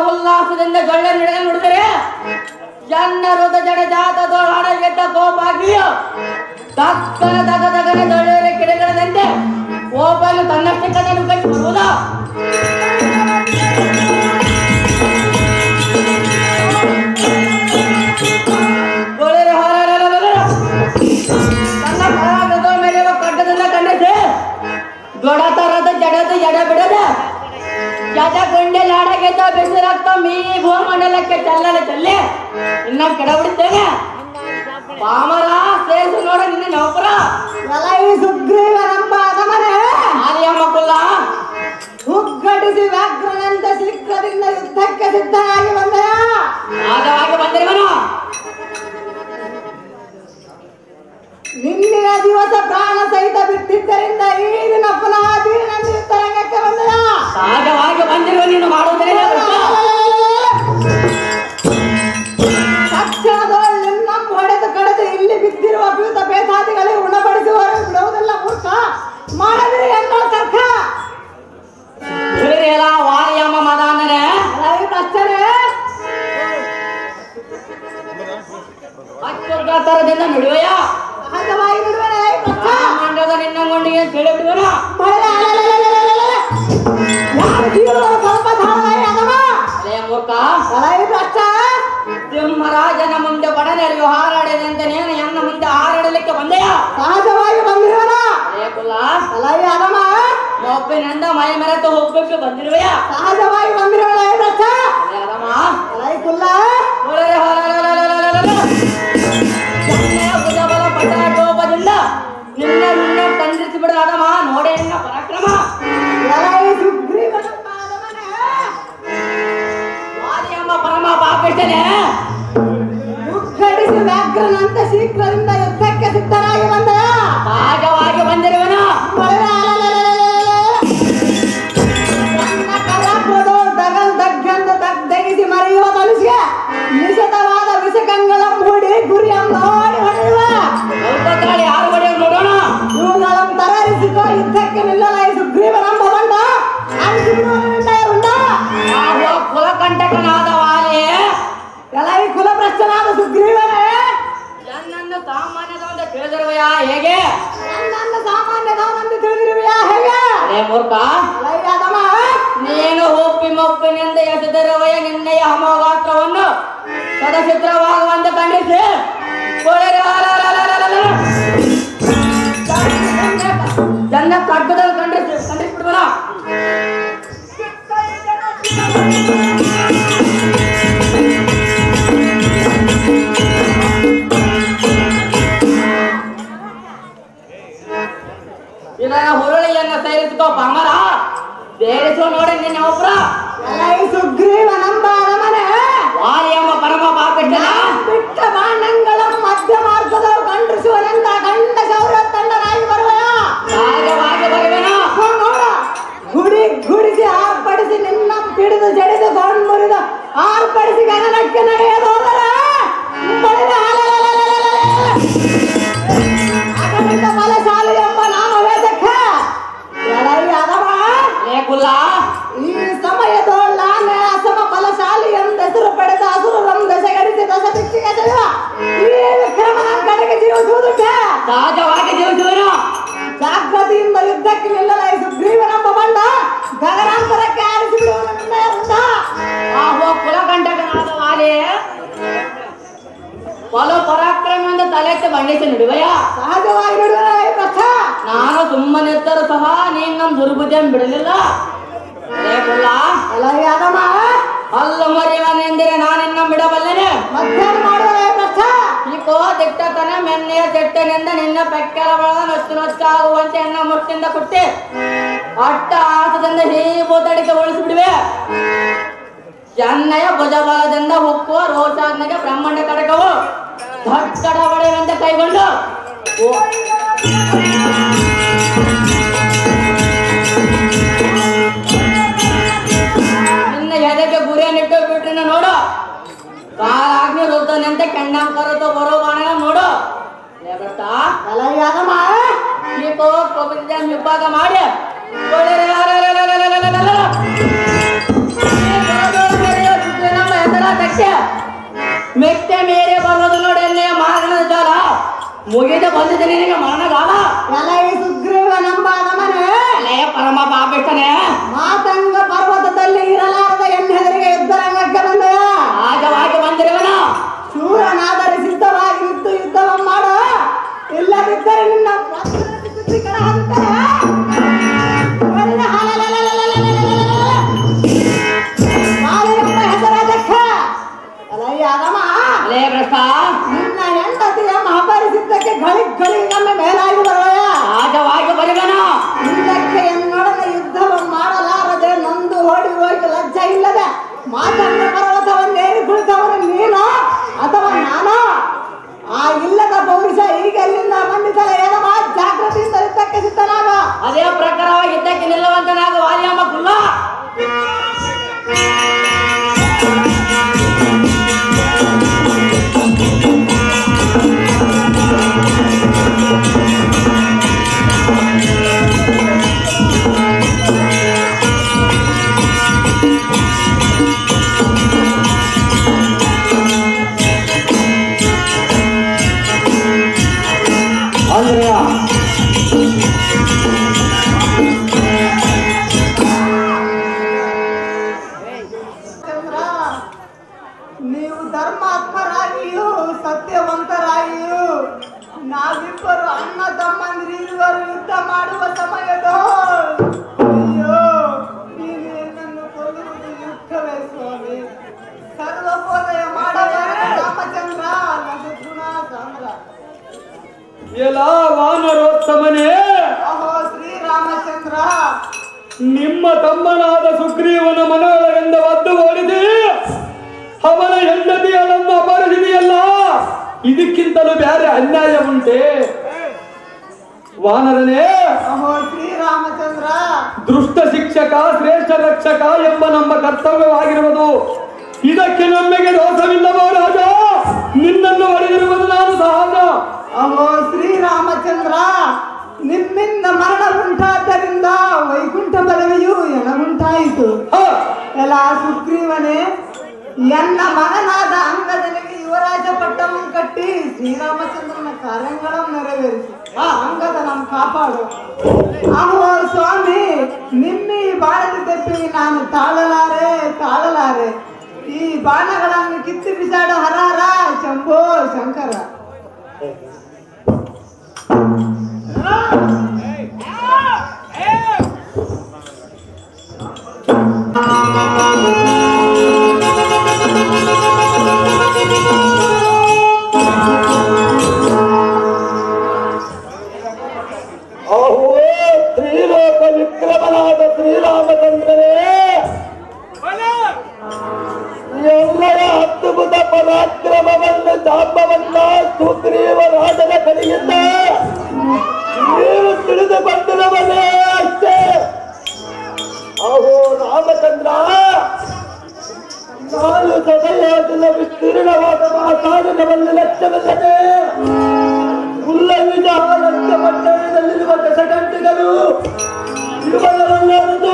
ಉಲ್ಲಾಸದಿಂದ ಜೊಳ್ಳೆ ನಡೆದ ನುಡಿದರೆ ಜನರು ಜಡ ಜಾತದೊಳ ಎದ್ದ ಕೋಪಾಗಿಯೋ ದಕ್ಕನ ದಗ ದಗನ ಜೊಳ್ಳೆಯ ಕಿಡಗಳದಂತೆ ಕೋಪನು ತನ್ನಷ್ಟಕ್ಕದನ್ನು ಕಟ್ಟಿ ಬರುವುದಾ ಗೋಳಿರೆ ಹೊರರರರರ. ನನ್ನ ಪರಾಗದ ಮೇಲೆ ಕಡ್ಡದಿಂದ ಕಂಡೈತೆ ದೊಡ ತರದ ಜಡದ ಜಡ ಬಿಡದ ಜಡ ಗುಂಡೆ ಲಾಡಗೆದ್ದ ಬಿಸಿರಾಗ್ತ ಮೀ ಭೂಮಂಡಲಕ್ಕೆ ಚಲ್ಲಲ ಚಲ್ಲೆ ಇನ್ನ ಕೆಡ ಬಿಡುತ್ತೇನೆ ಪಾಮರ ಸೇರಿಸು ನೋಡ ನಿನ್ನ ನೌಕರ ಎಲೈ ಸುಗ್ರೀವನಂಬ ಅದಮನೆ ಆಲಿಯ ಮಕ್ಕಳ ಉಗ್ಗಟಿಸಿ ವ್ಯಾಘ್ರನಂತ ಶೀಘ್ರದಿಂದ ಯುದ್ಧಕ್ಕೆ ಸಿದ್ಧನಾಗಿ ಬಂದಯ ಆದವಾಗಿ ಬಂದಿರುವನು ನಿನ್ನೆಯ ದಿವಸ ಪ್ರಾಣ ಸಹಿತ ಬಿಟ್ಟಿದ್ದರಿಂದ ಈ ದಿನ ಪುನಃ ದೀನಂದು ಯುದ್ಧರಂಗಕ್ಕೆ ಬಂದಯ ಸಹಜವಾಗಿ ಬಂದಿರುವ ನೀನು ಮಾಡುವುದರಿಂದ ತಕ್ಷಣದೊಳಗೆ ನಿನ್ನ ಹೊಡೆದು ಕಡೆದು ಇಲ್ಲಿ ಬಿದ್ದಿರುವ ಭೂತ ಬೇತಾದಿಗಳಿಗೆ ಉಣಬಡಿಸುವರು ಬಿಡುವುದಿಲ್ಲ ಮೂರ್ಖ ಮಾಡದಿರಿ ಎಂದೋ ತರ್ಕ ಎಲ್ಲ ವಾರಿಯಮ್ಮ ಮದಾನರೆ ಎಲೈ ಭ್ರಷ್ಟರೇ ಅಚ್ಚುರ್ಗ ತರದಿಂದ ನುಡಿವೆಯ ಸಹಜವಾಗಿ ಬಿಡುವನೆ ಎಲೈ ಭ್ರಷ್ಟ ಮಂಡದ ನಿನ್ನ ಗುಂಡಿಗೆ ಕೇಳಿ ಬಿಡುವನ ಮಳೆ ಅಲಲಲಲಲಲಲ. ಯಾರು ಜೀವನದ ಸ್ವಲ್ಪ ಧಾರಾವಾಹಿ ಅದವ ಅಲೆಯ ಮೂರ್ಖ ಎಲೈ ಭ್ರಷ್ಟ ಸಿಂಹರಾಜನ ಮುಂದೆ ಬಡನೆರೆಯು ಹಾರಾಡಿದಂತೆ ನೀನು ಎನ್ನ ಮುಂದೆ ಹಾರಾಡಲಿಕ್ಕೆ ಬಂದೆಯ ಸಹಜವಾಗಿ ಬಂದಿರುವನ ಅಲೆಯ ಕುಲ್ಲ ಎಲೈ ಅದಮ ಒಬ್ಬಿನಿಂದ ಮೈ ಮೆರೆತು ಹೋಗ್ಬೇಕು ಬಂದಿರುವೆಯ ಸಹಜವಾಗಿ ಬಂದಿರುವನ ಎಲೈ ಭ್ರಷ್ಟ ಅಲೆ ಅದಮ್ಮ ಎಲೈ ಕುಲ್ಲ ಒಳಗೆ ಹೊರಲಲಲಲಲಲಲ. ಎಣ್ಣೆಯ ಭುಜಬಲ ಪಟಾಟೋಪದಿಂದ ನಿನ್ನ ನಿನ್ನ ತಂದಿರಿಸಿ ಬಿಡ ಅದಮ್ಮ ನೋಡೆ ಎನ್ನ ಪರಾಕ್ರಮ ಎಲೈ ಸುಗ್ರೀವನಪ್ಪ ಅದಮನೆ ವಾದಿಯಮ್ಮ ಪರಮ ಪಾಪಿಷ್ಟನೆ ಉಗ್ಗಡಿಸಿ ವ್ಯಾಘ್ರನಂತ ಶೀಘ್ರದಿಂದ ಯುದ್ಧಕ್ಕೆ ಸಿದ್ಧರಾಗಿ ಬಂದಯ ಸಹಜವಾಗಿ ಬಂದಿರುವನ ಮಳೆ ಅಲಲಲಲಲಲ. ನನ್ನ ಕಲಾಪುರದೋ ದಗಲ್ ದಗ್ಗಂದು ತಿಳಿದಿರುವೆಯಾ ಹೇಗೆ ನನ್ನ ಸಾಮಾನ್ಯದವನೆಂದು ತಿಳಿದಿರುವೆಯಾ ಹೇಗೆ ಅದೇ ಮೂರ್ಖ ಲೈಯಾದಮ ನೀನು ಒಪ್ಪಿ ಮೊಪ್ಪಿನಿಂದ ಎಸೆದಿರುವೆಯ ನಿನ್ನೆಯ ಹಮಗಾತ್ರವನ್ನು ಸದಚಿತ್ರವಾಗುವಂತೆ ಖಂಡಿಸಿ ಕೊಳೆರೆ ಹಾಲಾಲಾಲಾಲಾಲಾಲ. ಜನ್ನ ಕಡ್ಗದಲ್ಲಿ ಖಂಡಿಸಿ ಖಂಡಿಸ್ಬಿಡ್ಬೇಡ ಇದರ ಹುರುಳಿಯನ್ನು ಸೇರಿಸಿಕೋ ಬಂಗಾರ ಸೇರಿಸು ನೋಡಿ ನಿನ್ನ ಒಬ್ರ ಲೈ ಸುಗ್ರೀವನಂಬಾದಮನೆ ವಾಲಿ ಎಂಬ ಪರಮ ಪಾಪಿಟ್ಟನ ಬಿಟ್ಟ ಬಾಣಂಗಳ ಮಧ್ಯ ಮಾರ್ಗದ ಗಂಡಸುವನೆಂದ ಗಂಡ ಗೌರ ತಂಡನಾಗಿ ಬರುವೆಯ ಸಹಜವಾಗಿ ಬರುವೆನು ನೋಡ ಗುಡಿ ಗುಡಿಸಿ ಆರ್ಪಡಿಸಿ ನಿನ್ನ ಪಿಡಿದು ಜಡಿದು ಗೊಂಡು ಮುರಿದು ಆರ್ಪಡಿಸಿ ಗಗನಕ್ಕೆ ನಡೆಯದು ಹೋದರೆ ಬಳಿದ ಅಗಣಿತ ಬಲಶಾಲಿ ಎಂಬ ನಾಮ ವೇದಕ್ಕೆ ಎಡೈ ಅದವ ಲೇ ಕುಲ್ಲ ಈ ಸಮಯದೊಳಾನೆ ಅಸಮ ಬಲಶಾಲಿ ಎಂದ ಹೆಸರು ಪಡೆದ ಅಸುರರಂ ದಶಗಡಿಸಿ ದಶ ದಿಕ್ಕಿಗೆ ಜಯ ಈ ವಿಕ್ರಮನ ಕಡೆಗೆ ಜೀವಿಸುವುದಕ್ಕೆ ಸಹಜವಾಗಿ ಜೀವಿಸುವೆನು ಜಾಗೃತಿಯಿಂದ ಯುದ್ಧಕ್ಕೆ ನಿಲ್ಲಲ ಈ ಸುಗ್ರೀವನೆಂಬ ಬಂಡ ಗಗನಾಂತರಕ್ಕೆ ಆರಿಸಿ ಬಿಡುವನು ನಿರ್ಣಯ ಉಂಟ ಆ ಹೋ ಕುಲಕಂಟಕನಾದ ವಾಲಿ ಬಲು ಪರಾಕ್ರಮದಿಂದ ತಲೆಕ್ಕೆ ಬಂಡಿಸಿ ನುಡಿವೆಯ ಸಹಜವಾಗಿ ಬಿಡುವ ಈ ಪಕ್ಷ ನಾನು ಸುಮ್ಮನಿದ್ದರೂ ಸಹ ನೀನ್ ನನ್ನ ದುರ್ಬುದ್ಧಿಯನ್ನು ಬಿಡಲಿಲ್ಲ ಲೇ ಕುಲ್ಲ ಅಲ್ಲ ಯಾದಮ್ಮ ಅಲ್ಲ ಮರಿಯವನೆಂದರೆ ನಾನಿನ್ನ ಬಿಡಬಲ್ಲೆನೆ ಮಧ್ಯಾಹ್ನ ಮಾಡುವ ಈ ಪಕ್ಷ ಈಕೋ ದಿಟ್ಟತನ ಮೆನ್ನೆಯ ಚೆಟ್ಟನಿಂದ ನಿನ್ನ ಪೆಕ್ಕಲ ಬಳಗ ನೊಚ್ಚು ನೊಚ್ಚಾಗುವಂತೆ ಎನ್ನ ಮುಟ್ಟಿಂದ ಕುಟ್ಟಿ ಅಟ್ಟ ಆಸದಿಂದ ಹೀಬೂತಡಿಕೆ ಉಳಿಸಿಬಿಡುವೆ ಚೆನ್ನಯ ಭುಜಬಲದಿಂದ ಉಕ್ಕುವ ರೋಷಾಗ್ನಿಗೆ ಬ್ರಹ್ಮಾಂಡ ಕಡಕವು ಧಕ್ಕಡ ಹೊಡೆಯುವಂತೆ ಕೈಗೊಂಡು ಓ- ನಿನ್ನ ಎದೆಗೆ ಗುರಿಯನ್ನಿಟ್ಟು ಬಿಟ್ರಿನ ನೋಡು ಕಾಲಾಗ್ನಿ ರುದ್ಧನಂತೆ ಕೆಣ್ಣಂಕರతో ಬರೋ ಬಾಣ ನೋಡು ಲೇ ಭ್ರಷ್ಟ, ಅಲ್ಲ ಯಾದಮ್ಮ ಈಕೋ ಪ್ರಪಂಚ ವಿಭಾಗ ಮಾಡಿ ಒಳ್ಳೆಯ ಅರರರರರರರರರ. ಈ ಬರದೋಳು ನಡೆಯೋ ಸುದ್ದಿ ನಮ್ಮ ಎದುರ ಬೆಟ್ಟೆ. ಮೆಟ್ಟೆ ಮೇರೆ ಬರೋದು ನೋಡಿ ಎನ್ನೆಯ ಮರಣದ ಜಾಲ ಮುಗಿದು ಬಂದಿದೆ ನಿನಗೆ ಮರಣಗಾಲ ಎಲ್ಲ ಈ ಸುಗ್ರೀವನೆಂಬಾದಮನೆ ಲೇ ಪರಮ ಪಾಪಿಷ್ಟನೇ ಮಾತಂಗ ಪರ್ವತದಲ್ಲಿ ಇರಲಾರದ ಎಣ್ಣೆದರಿಗೆ ಯುದ್ಧರಂಗಕ್ಕೆ ಬಂದೆಯ ಸಹಜವಾಗಿ ಬಂದಿರುವನು ಶೂರನಾದರೆ ಸಿದ್ಧವಾಗಿ ನಿಂತು ಯುದ್ಧವ ಮಾಡ ಇಲ್ಲದಿದ್ದರೆ ನಿನ್ನ ವಜ್ರದ ಸುದ್ದಿಗಳ ಹಂತರ ಒಳ್ಳೆಯ ಹಲಲಲಲಲಲಲಲಲಲ. ಮಾಲೆಯೆಂಬ ಹೆಸರಾದಕ್ಕ ಅಲಯ್ಯ ಅದಮ ಲೇ ಭ್ರಷ್ಟ ನಿನ್ನ ಹೆಂಡತಿಯ ಅಪರಿಸಿದ್ದಕ್ಕೆ ಘಳಿ ಘಳಿಗೊಮ್ಮೆ ಮೇಲಾಗಿ ಬರೋಯ ಸಹಜವಾಗಿ ಬರುವನು ಇದಕ್ಕೆ ಎನ್ನೊಡನೆ ಯುದ್ಧವ ಮಾಡಲಾರದೆ ನೊಂದು ಓಡಿ ಹೋಗಿ ಲಜ್ಜ ಇಲ್ಲದೆ ಮಾತಂಗ ಪರ್ವತವನ್ನೇರಿ ಕುಳಿತವನು ನೀನು ಅಥವಾ ನಾನು ಆ ಇಲ್ಲದ ಪೌರುಷ ಈಗ ಎಲ್ಲಿಂದ ಬಂದಿದ್ದಲ್ಲ ಏನಮ್ಮ ಜಾಗೃತಿಯಿಂದ ಯುದ್ಧಕ್ಕೆ ಸಿದ್ಧನಾಗ ಅದೇ ಪ್ರಕಾರವಾಗಿ ಇದ್ದಕ್ಕೆ ನಿಲ್ಲುವಂತನಾಗ ವಾಲಿಯಮ್ಮ ಕುಲ್ಲ ಆಂಜನೇಯ ಚಂದ್ರ ನೀವು ಧರ್ಮಾತ್ಮರಾಗಿಯೂ ಸತ್ಯವಂತರಾಗಿಯೂ ನಾವಿಬ್ಬರು ಅಣ್ಣ ತಮ್ಮಂದಿರಿರುವರು ಯುದ್ಧ ಮಾಡುವ ಸಮಯದ ಅಯ್ಯೋ ನೀನು ನನ್ನನ್ನು ಕೊಲ್ಲುವುದು ಯುದ್ಧವೇ ಸ್ವಾಮಿ ಸರ್ವಪೋದಯ ಮಾಡಬೇಡ ರಾಮಚಂದ್ರ ನನ್ನ ಗುಣ ಸಾಂದ್ರ ಎಲ ವಾನರೋತ್ತಮನೇ ಅಹೋ ಶ್ರೀರಾಮಚಂದ್ರ ನಿಮ್ಮ ತಮ್ಮನಾದ ಸುಗ್ರೀವನ ಮನೊಳಗೆಂದ ಒದ್ದು ಓಡಿದೆ ಅವನ ಹೆಂಡತಿಯನ್ನು ಅಪಹರಿಸಿದೆಯಲ್ಲ ಇದಕ್ಕಿಂತಲೂ ಬೇರೆ ಅನ್ಯಾಯ ಉಂಟೆ ವಾನರನೇ ಅಹೋ ಶ್ರೀರಾಮಚಂದ್ರ ದೃಷ್ಟ ಶಿಕ್ಷಕ ಶ್ರೇಷ್ಠ ರಕ್ಷಕ ಎಂಬ ನಮ್ಮ ಕರ್ತವ್ಯವಾಗಿರುವುದು ಇದಕ್ಕೆ ನಮಗೆ ದೋಷವಿಲ್ಲವೋ ರಾಜ ನಿನ್ನನ್ನು ಹೊಡೆದಿರುವುದು ನಾನು ಸಹಜ ಅಹೋ ಶ್ರೀರಾಮಚಂದ್ರ ನಿಮ್ಮಿಂದ ಮರಣ ಉಂಟಾದ್ದರಿಂದ ವೈಕುಂಠ ಪದವಿಯು ಎನಗುಂಟಾಯಿತು ಹ, ಎಲ್ಲ ಸುಗ್ರೀವನೇ ಎನ್ನ ಮಗನಾದ ಅಂಗದನಿಗೆ ಯುವರಾಜ ಪಟ್ಟವನ್ನು ಕಟ್ಟಿ ಶ್ರೀರಾಮಚಂದ್ರನ ಕಾರ್ಯಗಳನ್ನು ನೆರವೇರಿಸಿ ಆ ಅಂಗದ ನಮ್ ಕಾಪಾಡು ಆಹೋ ಸ್ವಾಮಿ ನಿಮ್ಮ ಈ ಬಾಣದ ತೆಪ್ಪಿ ನಾನು ತಾಳಲಾರೆ ತಾಳಲಾರೆ ಈ ಬಾಣಗಳನ್ನು ಕಿತ್ತು ಬಿಸಾಡು ಹರ ಹರ ಶಂಭೋ ಶಂಕರ ಅಹೋ ಶ್ರೀಲೋಕ ವಿಕ್ರಮನಾದ ಶ್ರೀರಾಮಚಂದ್ರನೇ ಎಲ್ಲರ ಅದ್ಭುತ ಪರಾಕ್ರಮವನ್ನು ಜಾಪವನ್ನ ಸುಗ್ರೀವ ರಾಜನ ಕಡೆಯಿಂದ ನೀವು ತಿಳಿದುಕೊಂಡಿರುವನೇ ಅಷ್ಟೇ ಅಹೋ ರಾಮಚಂದ್ರ ನಾನು ಸದಯಾದಿನ ವಿಸ್ತೀರ್ಣವಾದ ಮಾತಾಡಿನವನ್ನು ಲಕ್ಷ್ಯವಿಲ್ಲದೆ ಉಲ್ಲಂಘಿತ ರಕ್ತ ಮಂಡಲದಲ್ಲಿರುವ ದಶಗಂಟೆಗಳು ಇರುವವರಲ್ಲದು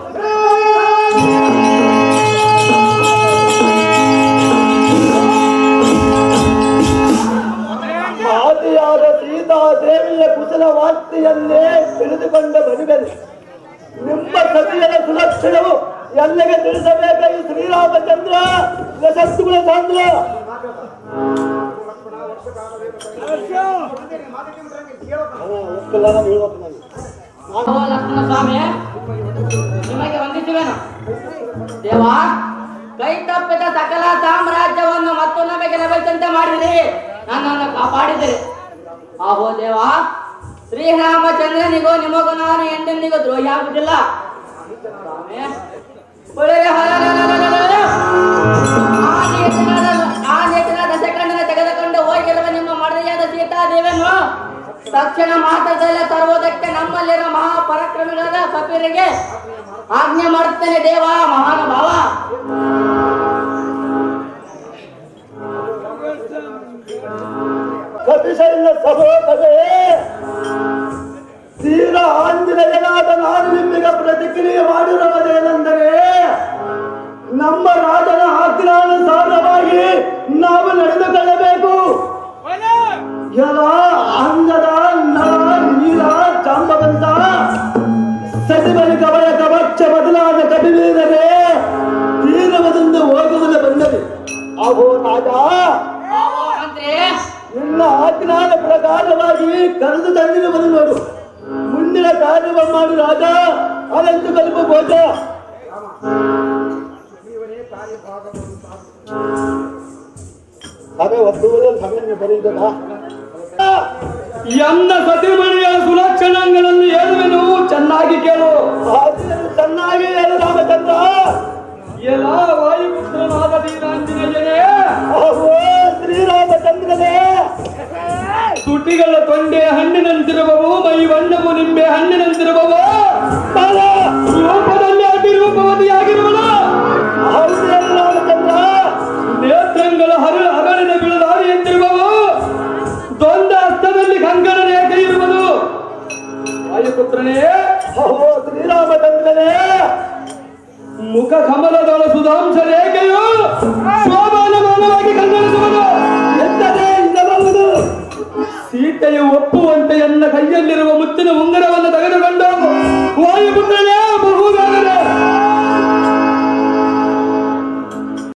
ಆದಿಯಾದ ಸೀತಾದೇವಿಯ ಕುಶಲ ವಾರ್ತೆಯನ್ನೇ ತಿಳಿದುಕೊಂಡ ಬರುವೆನು ನಿಮ್ಮ ಸತಿಯರ ಸುಲಕ್ಷಣವು ಎಲ್ಲಗೆ ತಿಳಿಸಬೇಕಾಗಿ ಶ್ರೀರಾಮಚಂದ್ರ ಯಶಸ್ಸುಗಳ ಸಾಂದ್ರ ಓ ಲಕ್ಷ್ಮಣ ಸ್ವಾಮಿ ನಿಮಗೆ ವಂದಿಸುವೆನು ದೇವ ಕೈ ತಪ್ಪಿದ ಸಕಲ ಸಾಮ್ರಾಜ್ಯವನ್ನು ಮತ್ತು ನಮಗೆ ಲಭಿಸಂತೆ ಮಾಡಿದಿರಿ ನನ್ನನ್ನು ಕಾಪಾಡಿದಿರಿ ಆಹೋ ದೇವ ಶ್ರೀರಾಮಚಂದ್ರನಿಗೂ ನಿಮಗೂ ನಾನು ಎಂದೆಂದಿಗೂ ದ್ರೋಹಿ ಆಗುವುದಿಲ್ಲ ಸ್ವಾಮಿ ಒಳ್ಳೆಯ ಹೊರಲಲಲಲಲ. ಆ ನೇತನಾದ ಆ ನೇತನಾದ ಸೆಕಂಡನ ತೆಗೆದುಕೊಂಡು ಹೋಗಿರುವ ನಿಮ್ಮ ಮಡದಿಯಾದ ಸೀತಾದೇವಿಯನ್ನು ತಕ್ಷಣ ಮಾತದಲ್ಲೇ ತರುವುದಕ್ಕೆ ನಮ್ಮಲ್ಲಿರುವ ಮಹಾಪರಾಕ್ರಮಿಗಳಾದ ಕಪಿರಿಗೆ ಆಜ್ಞೆ ಮಾಡುತ್ತೇನೆ ದೇವ ಮಹಾನುಭಾವ ಕಪಿಶೈಲ ಸಹೋದರೇ ತೀರಾ ಆಂಜನೇಯನಾದ ನಾನು ನಿಮಗೆ ಪ್ರತಿಕ್ರಿಯೆ ಮಾಡಿರುವುದೇನೆಂದರೆ ನಮ್ಮ ರಾಜನ ಆಜ್ಞಾನುಸಾರವಾಗಿ ನಾವು ನಡೆದುಕೊಳ್ಳಬೇಕು ಎಲ ಅಂಗದ ನಳ ನೀಲ ಚಾಂಬವಂತ ಸತಿಬಲಿ ಕವಯ ಕವಚ ಬದಲಾದ ಕಪಿವೀರರೇ ತೀರವದಿಂದ ಹೋಗುವುದು ಬಂದದೆ ಅಹೋ ರಾಜ ಆಹೋ ಮಂತ್ರಿ ನಿನ್ನ ಆಜ್ಞಾನ ಪ್ರಕಾರವಾಗಿ ಕರೆದು ತಂದಿರುವುದು ನೋಡು ಮುಂದಿನ ಕಾರ್ಯವ ಮಾಡು ರಾಜ ಅದಂತು ಕಲ್ಪಬೋದ ಸಭೆ ಒತ್ತುವುದೇ ಸಭೆಯನ್ನು ಬರೆಯುವುದಾ ಎನ್ನ ಸತಿಮಣಿಯ ಸುಲಕ್ಷಣಗಳನ್ನು ಹೇಳುವೆನು ಚೆನ್ನಾಗಿ ಕೇಳು ಆಜ್ಞೆಯನ್ನು ಚೆನ್ನಾಗಿ ಹೇಳು ರಾಮಚಂದ್ರ ಎಲ್ಲ ವಾಯುಪುತ್ರನಾದ ವೀರಾಂಜನೇಯನೇ ಅಹೋ ಶ್ರೀರಾಮಚಂದ್ರನೇ ತುಟಿಗಳ ತೊಂಡೆ ಹಣ್ಣಿನಂತಿರುವವು ಮೈ ಬಣ್ಣವು ನಿಂಬೆ ಹಣ್ಣಿನಂತಿರುವವು ಬಾಲ ರೂಪದಲ್ಲಿ ಅತಿ ರೂಪವತಿಯಾಗಿರುವಳು ಹೌದು ಹೇಳು ರಾಮಚಂದ್ರ ನೇತ್ರಗಳ ಹರ ಹರಳಿನ ಬಿಳದಾರಿಯಂತಿರುವವು ದೊಂದ ಹಸ್ತದಲ್ಲಿ ಕಂಕಣ ರೇಖೆ ಇರುವುದು ವಾಯುಪುತ್ರನೇ ಅಹೋ ಶ್ರೀರಾಮಚಂದ್ರನೇ ಮುಖ ಕಮಲದೊಳ ಸುಧಾಂಶ ರೇಖೆಯು ಶೋಭಾನಮಾನವಾಗಿ ಕಂಗೊಳಿಸುವುದು ಎಂದರೆ ಇದಬಹುದು ಸೀತೆಯು ಒಪ್ಪುವಂತೆ ಎನ್ನ ಕೈಯಲ್ಲಿರುವ ಮುತ್ತಿನ ಉಂಗರವನ್ನು ತೆಗೆದುಕೊಂಡು ವಾಯುಪುತ್ರನೇ